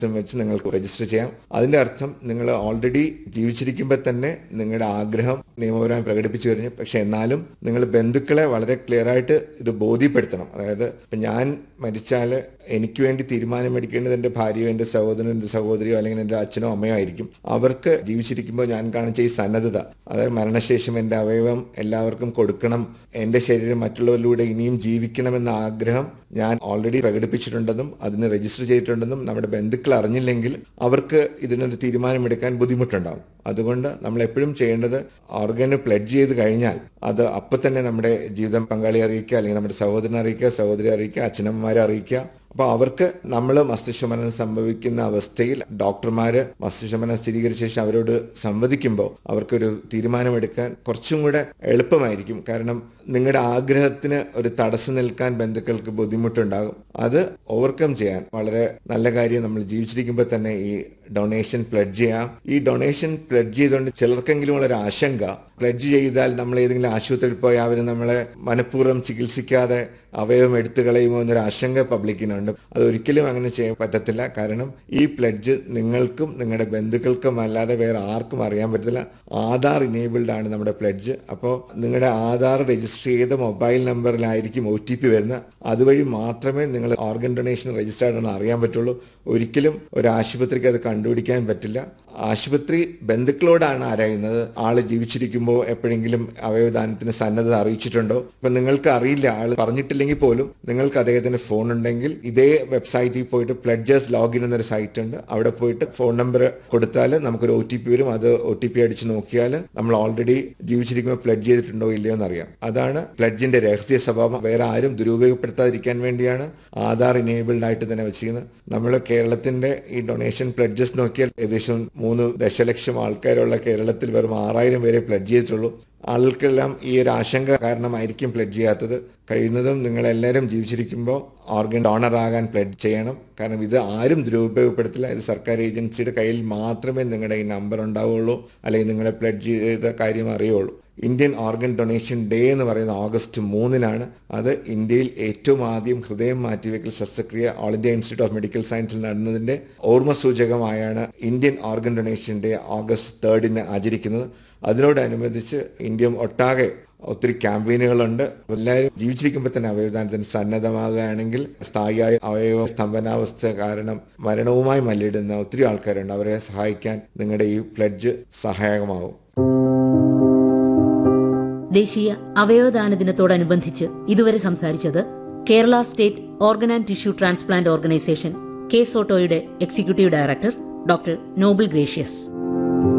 വെച്ച് നിങ്ങൾക്ക് രജിസ്റ്റർ ചെയ്യാം അതിന്റെ അർത്ഥം നിങ്ങൾ ഓൾറെഡി ജീവിച്ചിരിക്കുമ്പോൾ തന്നെ നിങ്ങളുടെ ആഗ്രഹം നിയമപരമായി പ്രകടിപ്പിച്ചു കഴിഞ്ഞു പക്ഷെ എന്നാലും നിങ്ങൾ ബന്ധുക്കളെ വളരെ ക്ലിയർ ആയിട്ട് ഇത് ബോധ്യപ്പെടുത്തണം അതായത് ഇപ്പൊ ഞാൻ മരിച്ചാൽ എനിക്ക് വേണ്ടി തീരുമാനമെടുക്കേണ്ടത് എൻ്റെ ഭാര്യയോ എൻ്റെ സഹോദരനോ എൻ്റെ സഹോദരിയോ അല്ലെങ്കിൽ എൻ്റെ അച്ഛനോ അമ്മയോ ആയിരിക്കും അവർക്ക് ജീവിച്ചിരിക്കുമ്പോൾ ഞാൻ കാണിച്ച ഈ സന്നദ്ധത അതായത് മരണശേഷം എൻ്റെ അവയവം എല്ലാവർക്കും കൊടുക്കണം എൻ്റെ ശരീരം മറ്റുള്ളവരിലൂടെ ഇനിയും ജീവിക്കണമെന്ന ആഗ്രഹം ഞാൻ ഓൾറെഡി പ്രകടിപ്പിച്ചിട്ടുണ്ടെന്നും അതിന് രജിസ്റ്റർ ചെയ്തിട്ടുണ്ടെന്നും നമ്മുടെ ബന്ധുക്കൾ അറിഞ്ഞില്ലെങ്കിൽ അവർക്ക് ഇതിനൊരു തീരുമാനമെടുക്കാൻ ബുദ്ധിമുട്ടുണ്ടാവും അതുകൊണ്ട് നമ്മൾ എപ്പോഴും ചെയ്യേണ്ടത് ഓർഗന് പ്ലഡ്ജ് ചെയ്ത് കഴിഞ്ഞാൽ അത് അപ്പം തന്നെ നമ്മുടെ ജീവിതം പങ്കാളി അറിയിക്കുക അല്ലെങ്കിൽ നമ്മുടെ സഹോദരനെ അറിയിക്കുക സഹോദരി അറിയിക്കുക അച്ഛനമ്മമാരെ അറിയിക്കുക അപ്പോൾ അവർക്ക് നമ്മൾ മസ്തിഷ്കമരണം സംഭവിക്കുന്ന അവസ്ഥയിൽ ഡോക്ടർമാര് മസ്തിഷ്കമരണം സ്ഥിരീകരിച്ച ശേഷം അവരോട് സംവദിക്കുമ്പോൾ അവർക്കൊരു തീരുമാനമെടുക്കാൻ കുറച്ചും കൂടെ എളുപ്പമായിരിക്കും കാരണം നിങ്ങളുടെ ആഗ്രഹത്തിന് ഒരു തടസ്സം നിൽക്കാൻ ബന്ധുക്കൾക്ക് ബുദ്ധിമുട്ടുണ്ടാകും അത് ഓവർകം ചെയ്യാൻ വളരെ നല്ല കാര്യം നമ്മൾ ജീവിച്ചിരിക്കുമ്പോൾ തന്നെ ഈ ഡൊണേഷൻ പ്ലഡ്ജ് ചെയ്യാം ഈ ഡൊണേഷൻ പ്ലഡ്ജ് ചെയ്തുകൊണ്ട് ചിലർക്കെങ്കിലും ഉള്ളൊരു ആശങ്ക പ്ലഡ്ജ് ചെയ്താൽ നമ്മൾ ഏതെങ്കിലും ആശുപത്രിയിൽ പോയി അവർ നമ്മളെ മനഃപൂർവ്വം ചികിത്സിക്കാതെ അവയവം എടുത്തു കളയുമോ എന്നൊരു ആശങ്ക പബ്ലിക്കിനുണ്ട് അത് ഒരിക്കലും അങ്ങനെ ചെയ്യാൻ പറ്റത്തില്ല കാരണം ഈ പ്ലഡ്ജ് നിങ്ങൾക്കും നിങ്ങളുടെ ബന്ധുക്കൾക്കും അല്ലാതെ വേറെ ആർക്കും അറിയാൻ പറ്റത്തില്ല ആധാർ ഇനേബിൾഡ് ആണ് നമ്മുടെ പ്ലഡ്ജ് അപ്പോൾ നിങ്ങളുടെ ആധാർ രജിസ്റ്റർ ചെയ്ത മൊബൈൽ നമ്പറിലായിരിക്കും ഒ ടി പി വരുന്നത് അതുവഴി മാത്രമേ നിങ്ങൾ ഓർഗൻ ഡൊണേഷൻ രജിസ്റ്റേർഡ് ആണെന്ന് അറിയാൻ പറ്റുള്ളൂ ഒരിക്കലും ഒരു ആശുപത്രിക്ക് അത് കണ്ടുപിടിക്കാൻ പറ്റില്ല ആശുപത്രി ബന്ധുക്കളോടാണ് ആരായുന്നത് ആള് ജീവിച്ചിരിക്കുമ്പോൾ എപ്പോഴെങ്കിലും അവയവദാനത്തിന് സന്നദ്ധത അറിയിച്ചിട്ടുണ്ടോ ഇപ്പൊ നിങ്ങൾക്ക് അറിയില്ല ആള് പറഞ്ഞിട്ടില്ലെങ്കിൽ പോലും നിങ്ങൾക്ക് അദ്ദേഹത്തിന്റെ ഫോൺ ഉണ്ടെങ്കിൽ ഇതേ വെബ്സൈറ്റിൽ പോയിട്ട് പ്ലഡ്ജേഴ്സ് ലോഗിൻ എന്നൊരു സൈറ്റ് ഉണ്ട് അവിടെ പോയിട്ട് ഫോൺ നമ്പർ കൊടുത്താൽ നമുക്കൊരു ഒ ടി പി വരും അത് ഒ ടി പി അടിച്ച് നോക്കിയാൽ നമ്മൾ ഓൾറെഡി ജീവിച്ചിരിക്കുമ്പോൾ പ്ലഡ്ജ് ചെയ്തിട്ടുണ്ടോ ഇല്ലയോ എന്നറിയാം അതാണ് പ്ലഡ്ജിന്റെ രഹസ്യ സ്വഭാവം വേറെ ആരും ദുരുപയോഗപ്പെടുത്താതിരിക്കാൻ വേണ്ടിയാണ് ആധാർ ഇനേബിൾഡ് ആയിട്ട് തന്നെ വെച്ചിരിക്കുന്നത് നമ്മൾ കേരളത്തിന്റെ ഈ ഡൊണേഷൻ പ്ലഡ്ജസ് നോക്കിയാൽ ഏകദേശം മൂന്ന് ദശലക്ഷം ആൾക്കാരുള്ള കേരളത്തിൽ വെറും ആറായിരം പേരെ പ്ലഡ്ജ് ചെയ്തിട്ടുള്ളൂ ആൾക്കെല്ലാം ഈ ഒരു ആശങ്ക കാരണമായിരിക്കും പ്ലഡ്ജ് ചെയ്യാത്തത് കഴിയുന്നതും നിങ്ങളെല്ലാവരും ജീവിച്ചിരിക്കുമ്പോൾ ഓർഗൻ ഡോണർ ആകാൻ പ്ലഡ് ചെയ്യണം കാരണം ഇത് ആരും ദുരുപയോഗപ്പെടുത്തില്ല ഇത് സർക്കാർ ഏജൻസിയുടെ കയ്യിൽ മാത്രമേ നിങ്ങളുടെ ഈ നമ്പർ ഉണ്ടാവുകയുള്ളൂ അല്ലെങ്കിൽ നിങ്ങളുടെ പ്ലഡ്ജ് ചെയ്ത കാര്യം അറിയുള്ളൂ ഇന്ത്യൻ ഓർഗൻ ഡൊണേഷൻ ഡേ എന്ന് പറയുന്ന ഓഗസ്റ്റ് മൂന്നിനാണ് അത് ഇന്ത്യയിൽ ഏറ്റവും ആദ്യം ഹൃദയം മാറ്റിവെക്കൽ ശസ്ത്രക്രിയ All India Institute of Medical സയൻസിൽ നടന്നതിന്റെ ഓർമ്മസൂചകമായാണ് Indian organ donation day August തേർഡിന് ആചരിക്കുന്നത് അതിനോടനുബന്ധിച്ച് ഇന്ത്യ ഒട്ടാകെ ഒത്തിരി ക്യാമ്പയിനുകളുണ്ട് എല്ലാവരും ജീവിച്ചിരിക്കുമ്പോൾ തന്നെ അവയവദാനത്തിന് സന്നദ്ധമാകുകയാണെങ്കിൽ സ്ഥായിയായ അവയവ സ്തംഭനാവസ്ഥ കാരണം മരണവുമായി മല്ലിടുന്ന ഒത്തിരി ആൾക്കാരുണ്ട് അവരെ സഹായിക്കാൻ നിങ്ങളുടെ ഈ പ്ലഡ്ജ് സഹായകമാകും ദേശീയ അവയവദാന ദിനത്തോടനുബന്ധിച്ച് ഇതുവരെ സംസാരിച്ചത് Kerala state organ and tissue transplant organisation K സോട്ടോയുടെ executive director doctor Noble gracious